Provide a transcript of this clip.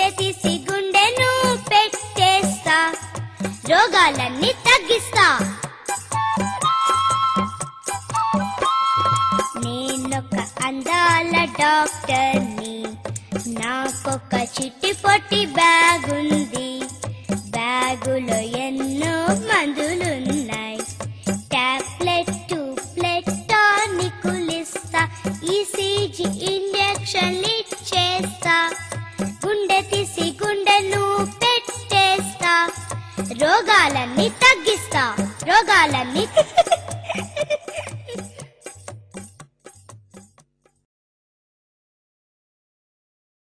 గుండె తీసి గుండెను పెట్టేస్తా రోగాలన్నీ తగ్గిస్తా నేనొక అందాల డాక్టర్ని నాకొక చిట్టి పొట్టి బ్యాగ్ ఉంది బ్యాగులో ఎన్నో మందులున్నాయి టాబ్లెట్ ట్యూబ్లెట్ టానికులిస్తా ఈసీజీ ఇంజక్షన్లు ఇచ్చేస్తా గుండె తీసి గుండెను పెట్టేస్తా రోగాలన్నీ తగ్గిస్తా రోగాలన్నీ